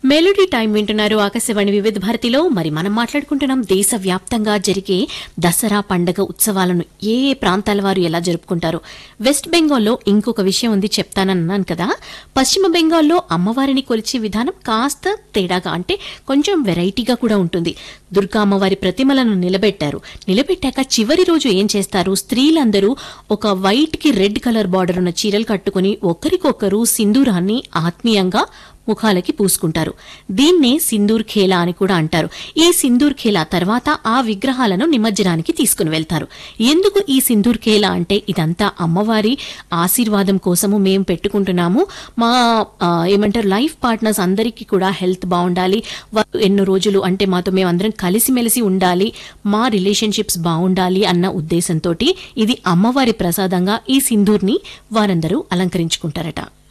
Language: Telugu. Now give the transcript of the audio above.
మెలోడీ టైం వింటున్నారు ఆకాశవాణి వివిధ భారతిలో మరి మనం మాట్లాడుకుంటున్నాం దేశవ్యాప్తంగా జరిగే దసరా పండగ ఉత్సవాలను ఏ ఏ ప్రాంతాల వారు ఎలా జరుపుకుంటారు వెస్ట్ బెంగాల్లో ఇంకొక విషయం ఉంది చెప్తానన్నాను కదా పశ్చిమ బెంగాల్లో అమ్మవారిని కొలిచే విధానం కాస్త తేడాగా అంటే కొంచెం వెరైటీగా కూడా ఉంటుంది దుర్గా అమ్మవారి ప్రతిమలను నిలబెట్టారు నిలబెట్టాక చివరి రోజు ఏం చేస్తారు స్త్రీలందరూ ఒక వైట్ కి రెడ్ కలర్ బార్డర్ ఉన్న చీరలు కట్టుకుని ఒకరికొకరు సింధూరాన్ని ఆత్మీయంగా ముఖాలకి పూసుకుంటారు దీన్నే సింధూర్ ఖేలా అని కూడా అంటారు ఈ సింధూర్ ఖేలా తర్వాత ఆ విగ్రహాలను నిమజ్జనానికి తీసుకుని వెళ్తారు ఎందుకు ఈ సింధూర్ ఖేలా అంటే ఇదంతా అమ్మవారి ఆశీర్వాదం కోసము మేము పెట్టుకుంటున్నాము మా ఆ, ఏమంటారు లైఫ్ పార్ట్నర్స్ అందరికీ కూడా హెల్త్ బాగుండాలి వారు ఎన్నో రోజులు అంటే మాతో మేము అందరం కలిసిమెలిసి ఉండాలి మా రిలేషన్షిప్స్ బాగుండాలి అన్న ఉద్దేశంతో ఇది అమ్మవారి ప్రసాదంగా ఈ సింధూర్ని వారందరూ అలంకరించుకుంటారట